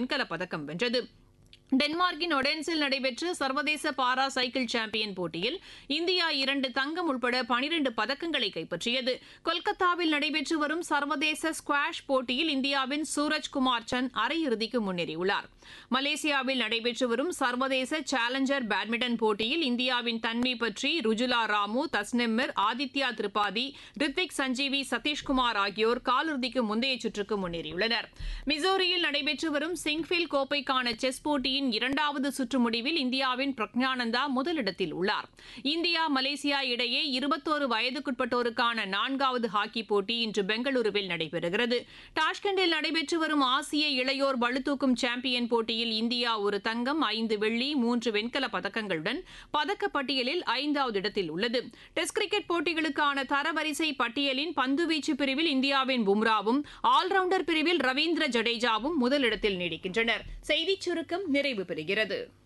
வெண்கலப் பதக்கம் வென்றது டென்மார்க்கின் ஒடென்ஸில் நடைபெற்ற சர்வதேச பாரா சைக்கிள் சாம்பியன் போட்டியில் இந்தியா இரண்டு தங்கம் உட்பட பனிரண்டு பதக்கங்களை கைப்பற்றியது கொல்கத்தாவில் நடைபெற்று வரும் சர்வதேச ஸ்குவாஷ் போட்டியில் இந்தியாவின் சூரஜ் குமார் சந்த் அரையிறுதிக்கு முன்னேறியுள்ளார் மலேசியாவில் நடைபெற்று வரும் சர்வதேச சேலஞ்சர் பேட்மிண்டன் போட்டியில் இந்தியாவின் தன்வி பற்றி ருஜுலா ராமு தஸ்னிமிர் ஆதித்யா திரிபாதி ரித்விக் சஞ்சீவி சதீஷ்குமார் ஆகியோர் காலிறுதிக்கு முந்தைய சுற்றுக்கு முன்னேறியுள்ளனர் மிசோரியில் நடைபெற்று வரும் சிங்ஃபில் கோப்பைக்கான செஸ் போட்டியின் இரண்டாவது சுற்று முடிவில் இந்தியாவின் பிரக்ஞானந்தா முதலிடத்தில் உள்ளார் இந்தியா மலேசியா இடையே இருபத்தோரு வயதுக்குட்பட்டோருக்கான நான்காவது ஹாக்கி போட்டி இன்று பெங்களூருவில் நடைபெறுகிறது டாஷ்கண்டில் நடைபெற்று வரும் ஆசிய இளையோர் பளுதூக்கும் சாம்பியன் போட்டியில் இந்தியா ஒரு தங்கம் ஐந்து வெள்ளி மூன்று வெண்கல பதக்கங்களுடன் பதக்கப்பட்டியலில் ஐந்தாவது இடத்தில் உள்ளது டெஸ்ட் கிரிக்கெட் போட்டிகளுக்கான தரவரிசை பட்டியலின் பந்துவீச்சு பிரிவில் இந்தியாவின் பும்ராவும் ஆல்ரவுண்டர் பிரிவில் ரவீந்திர ஜடேஜாவும் முதலிடத்தில் நீடிக்கின்றனர் செய்திச் சுருக்கம் நிறைவு பெறுகிறது